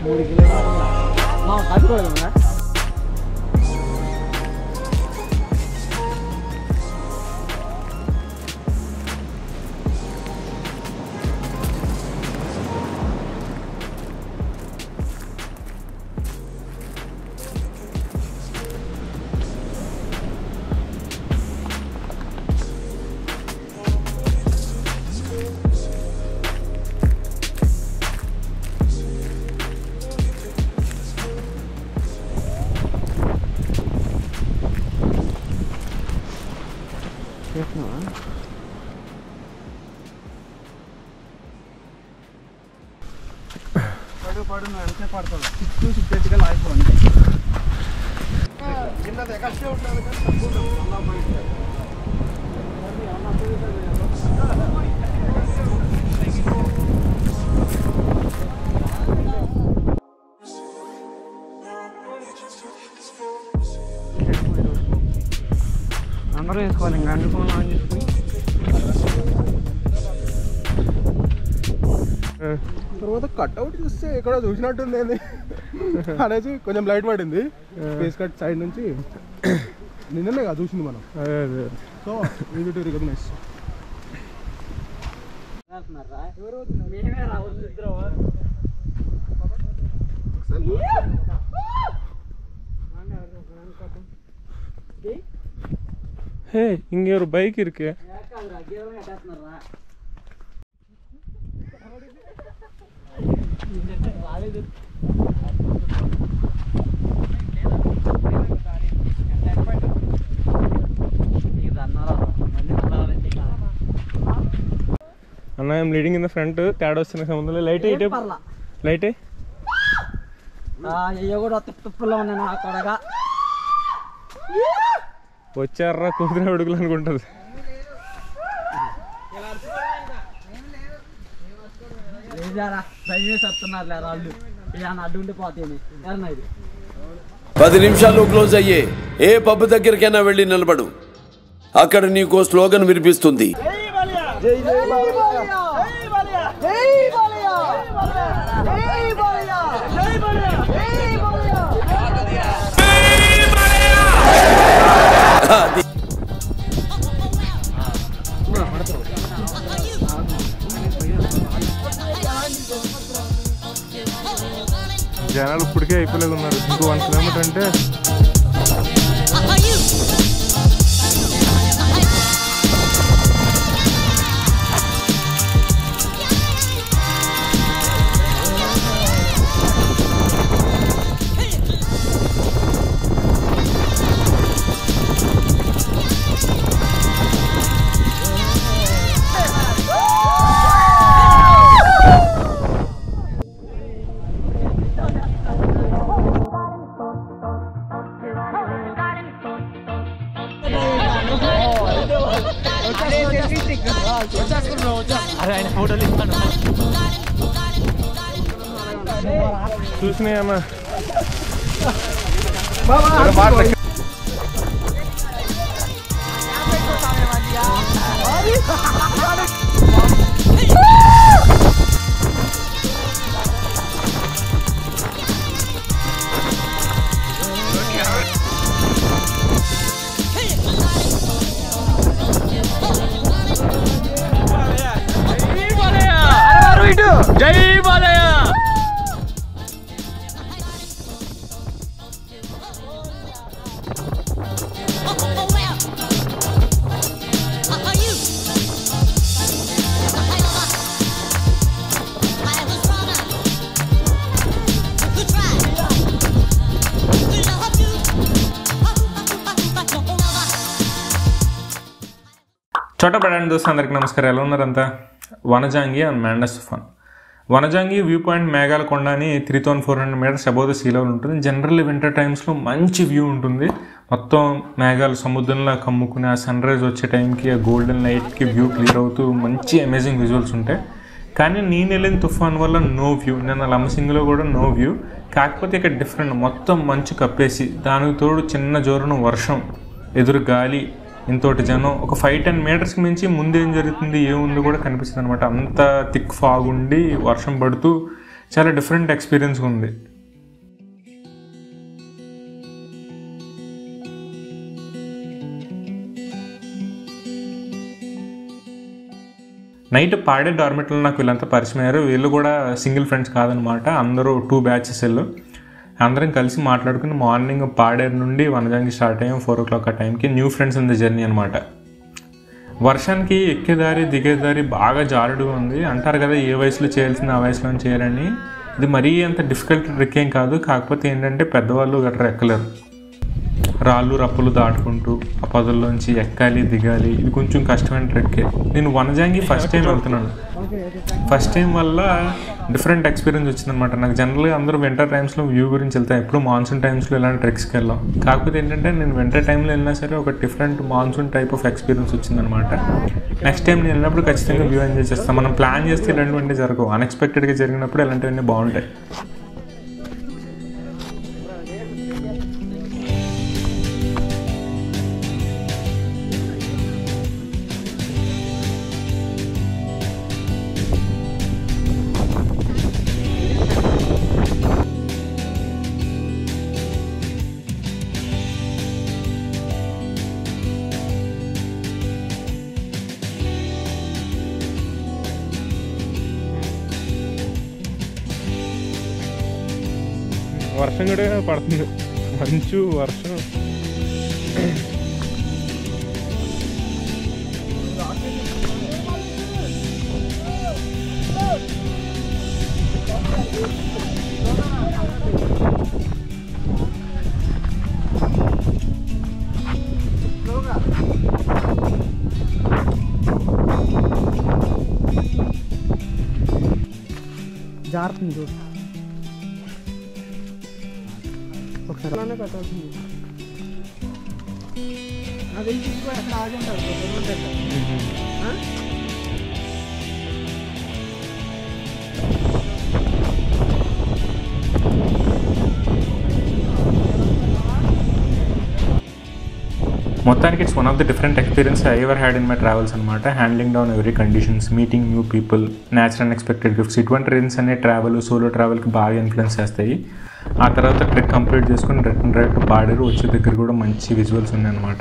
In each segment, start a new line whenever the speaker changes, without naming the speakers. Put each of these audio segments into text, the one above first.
మూడు కిలోమీటర్లు మా కట్టుకోలేదా చేస్తున్నావా
పడు పడు నువ్వు ఎంతసేపు పడతావు సిక్స్ టు సిక్స్ థర్టీగా లాగిపో అంతే అందరూ వేసుకోవాలి ఇంకా అన్ని ఫోన్లు ఆన్ చేసుకుని తర్వాత కట్అవుట్ చూస్తే ఎక్కడో చూసినట్టుంది ఏంది అనేసి కొంచెం లైట్ పడింది ఫేస్ కట్ సైడ్ నుంచి నిన్ననే కదా చూసింది మనం
అదే అదే
సో ఈజీ టు రికగ్నైజ్
మేమే రావచ్చు ఇద్దరు
హే இங்கே ஒரு பைக் இருக்கு
కట్టేస్తున్నారా
అన్న I'm leading in the front తేడా వస్తున్న సంబంధంలో లైట్ అయితే
పర్లా
లైట్
అయ్యో కూడా తుప్పులో ఉన్నాయి నా కొడగా
వచ్చారా కూతురు అడుగులు అనుకుంటుంది
లేదారా భయమే చెప్తున్నారు లేరా వాళ్ళు ఇలా అడ్డు ఉండిపోతాయి ఎవరన్నా ఇది
పది నిమిషాలు క్లోజ్ అయ్యే ఏ పబ్ దగ్గరికైనా వెళ్ళి నిలబడు అక్కడ నీకో స్లోగన్ వినిపిస్తుంది అది
జనాలు ఇప్పటికే అయిపోలేదు ఉన్నారు ఇంకో వన్ కిలోమీటర్ అంటే చూసినాయమ్మా చోట పడండి దోస్తు అందరికి నమస్కారం ఎలా ఉన్నారంతా Vanajangi and Mandous fun Vanajangi view point మేఘాల కొండ అని three thousand four hundred meters above the sea level ఉంటుంది జనరల్లీ వింటర్ టైమ్స్లో మంచి వ్యూ ఉంటుంది మొత్తం మేఘాలు సముద్రంలో కమ్ముకుని ఆ సన్ రైజ్ వచ్చే టైంకి ఆ గోల్డెన్ లైట్కి వ్యూ క్లియర్ అవుతూ మంచి అమేజింగ్ విజువల్స్ ఉంటాయి కానీ నేను వెళ్ళిన తుఫాన్ వల్ల నో వ్యూ నేను లంసింగ్లో కూడా నో వ్యూ కాకపోతే ఇక్కడ డిఫరెంట్ మొత్తం మంచు కప్పేసి దానికి తోడు చిన్న జోరున వర్షం ఎదురు గాలి ఇంతోటి జనం ఒక ఫైవ్ టెన్ మీటర్స్కి మించి ముందు ఏం జరుగుతుంది ఏముంది కూడా కనిపిస్తుంది అనమాట అంత థిక్ ఫాగ్ ఉండి వర్షం పడుతూ చాలా డిఫరెంట్ ఎక్స్పీరియన్స్ ఉంది నైట్ పాడే డార్మెట్లో నాకు వీళ్ళంతా పరిచయం అయ్యారు వీళ్ళు కూడా సింగిల్ ఫ్రెండ్స్ కాదనమాట అందరూ టూ బ్యాచెస్ వెళ్ళు అందరం కలిసి మాట్లాడుకుని మార్నింగ్ పాడేరు నుండి వనజాంగి స్టార్ట్ అయ్యాం ఫోర్ ఓ క్లాక్ ఆ టైంకి new friends in the journey అనమాట వర్షానికి ఎక్కేదారి దిగేదారి బాగా జారుడుగా ఉంది అంటారు కదా ఏ వయసులో చేయాల్సింది ఆ వయసులో చేయాలని ఇది మరీ అంత డిఫికల్ట్ ట్రిక్ ఏం కాదు కాకపోతే ఏంటంటే పెద్దవాళ్ళు గట్రా ఎక్కలేరు రాళ్ళు రప్పులు దాటుకుంటూ ఆ పొదల్లోంచి ఎక్కాలి దిగాలి ఇది కొంచెం కష్టమైన ట్రెక్కే నేను వనజాంగి ఫస్ట్ టైం వెళ్తున్నాను ఫస్ట్ టైం వల్ల డిఫరెంట్ ఎక్స్పీరియన్స్ వచ్చిందనమాట నాకు జనరల్గా అందరూ వింటర్ టైమ్స్లో వ్యూ గురించి వెళ్తాను ఎప్పుడు మాన్సూన్ టైమ్స్లో ఇలాంటి ట్రెక్స్కి వెళ్ళాం కాకపోతే ఏంటంటే నేను వింటర్ టైంలో వెళ్ళినా సరే ఒక different monsoon type of experience వచ్చిందనమాట నెక్స్ట్ టైం నేను వెళ్ళినప్పుడు ఖచ్చితంగా వ్యూ ఎంజాయ్ చేస్తాను మనం ప్లాన్ చేస్తే ఇలాంటివన్నీ జరగవు అన్ఎక్స్పెక్టెడ్గా జరిగినప్పుడు ఇలాంటివన్నీ బాగుంటాయి వర్షం కూడా పడుతుంది మంచు వర్షం
జారుతుంది చూడు ఒకసారి అలానే కట్టాల్సింది అది ఎక్కడ ఆగి ఉంటారు కొబ్బరి ఉంటాయి కదా. ఆ?
మొత్తానికి it's one of the different experience I ever had in my travels అనమాట handling down every conditions meeting new people natural unexpected gifts ఇటువంటి రీజన్స్ అనే ట్రావెల్ సోలో ట్రావెల్కి బాగా ఇన్ఫ్లుయెన్స్ చేస్తాయి ఆ తర్వాత ట్రెక్ కంప్లీట్ చేసుకుని రిటర్న్ డ్రైవ్ పాడేరు వచ్చే దగ్గర కూడా మంచి విజువల్స్ ఉన్నాయన్నమాట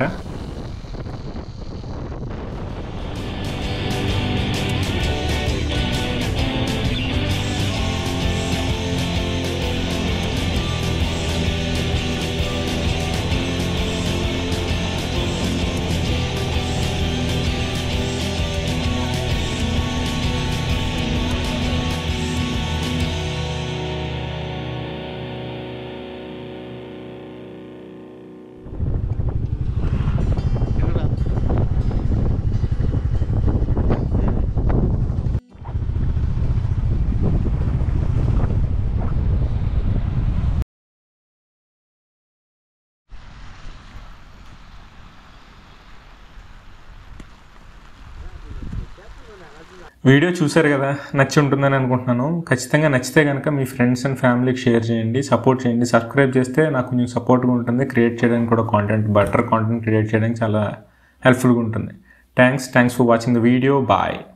వీడియో చూశారు కదా నచ్చి ఉంటుందని అనుకుంటున్నాను ఖచ్చితంగా నచ్చితే కనుక మీ ఫ్రెండ్స్ అండ్ ఫ్యామిలీకి షేర్ చేయండి సపోర్ట్ చేయండి సబ్స్క్రైబ్ చేస్తే నాకు కొంచెం సపోర్ట్గా ఉంటుంది క్రియేట్ చేయడానికి కూడా కాంటెంట్ బెటర్ కాంటెంట్ క్రియేట్ చేయడానికి చాలా హెల్ప్ఫుల్గా ఉంటుంది thanks thanks for watching the video bye